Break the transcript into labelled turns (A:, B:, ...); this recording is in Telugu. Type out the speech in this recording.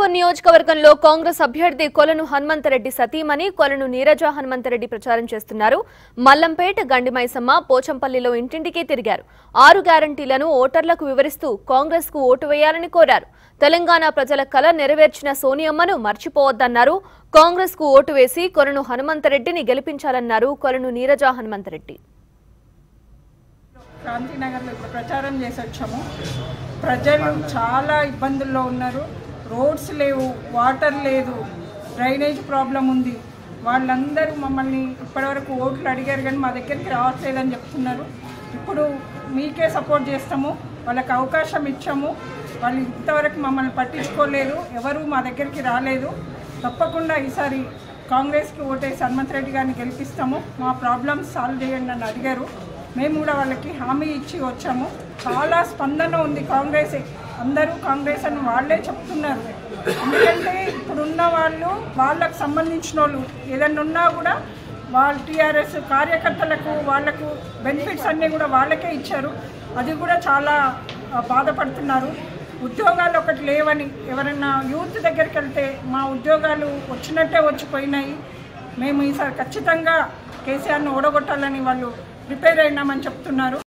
A: హిందూపురం నియోజకవర్గంలో కాంగ్రెస్ అభ్యర్థి కొలను హనుమంతరెడ్డి సతీమణి కొలను నీరజ హనుమంతరెడ్డి ప్రచారం చేస్తున్నారు మల్లంపేట గండిమైసమ్మ పోచంపల్లిలో ఇంటింటికి తిరిగారు ఆరు గ్యారంటీలను ఓటర్లకు వివరిస్తూ కాంగ్రెస్ కు ఓటు వేయాలని కోరారు తెలంగాణ ప్రజల కల నెరవేర్చిన సోనియమ్మను మర్చిపోవద్దన్నారు కాంగ్రెస్ కు ఓటు వేసి కొలను హనుమంతరెడ్డిని గెలిపించాలన్నారు కొలను నీరజ హనుమంతరెడ్డి
B: క్రాంతినగర్లో ఇప్పుడు ప్రచారం చేసి వచ్చాము ప్రజలు చాలా ఇబ్బందుల్లో ఉన్నారు రోడ్స్ లేవు వాటర్ లేదు డ్రైనేజ్ ప్రాబ్లం ఉంది వాళ్ళందరూ మమ్మల్ని ఇప్పటివరకు ఓట్లు అడిగారు కానీ మా దగ్గరికి రావట్లేదని చెప్తున్నారు ఇప్పుడు మీకే సపోర్ట్ చేస్తాము వాళ్ళకి అవకాశం ఇచ్చాము వాళ్ళు ఇంతవరకు మమ్మల్ని పట్టించుకోలేదు ఎవరు మా దగ్గరికి రాలేదు తప్పకుండా ఈసారి కాంగ్రెస్కి ఓటేసి హనుమంత్ రెడ్డి గారిని గెలిపిస్తాము మా ప్రాబ్లమ్స్ సాల్వ్ చేయండి అని అడిగారు మేము కూడా వాళ్ళకి హామీ ఇచ్చి వచ్చాము చాలా స్పందన ఉంది కాంగ్రెస్ అందరూ కాంగ్రెస్ అని వాళ్ళే చెప్తున్నారు ఎందుకంటే ఇప్పుడున్న వాళ్ళు వాళ్ళకు సంబంధించిన వాళ్ళు ఏదైనా ఉన్నా కూడా వాళ్ళ టీఆర్ఎస్ కార్యకర్తలకు వాళ్ళకు బెనిఫిట్స్ అన్నీ కూడా వాళ్ళకే ఇచ్చారు అది కూడా చాలా ఆ, బాధపడుతున్నారు ఉద్యోగాలు ఒకటి లేవని ఎవరైనా యూత్ దగ్గరికి వెళ్తే మా ఉద్యోగాలు వచ్చినట్టే వచ్చిపోయినాయి మేము ఈసారి ఖచ్చితంగా కేసీఆర్ను ఓడగొట్టాలని వాళ్ళు ప్రిపేర్ అయినామని చెప్తున్నారు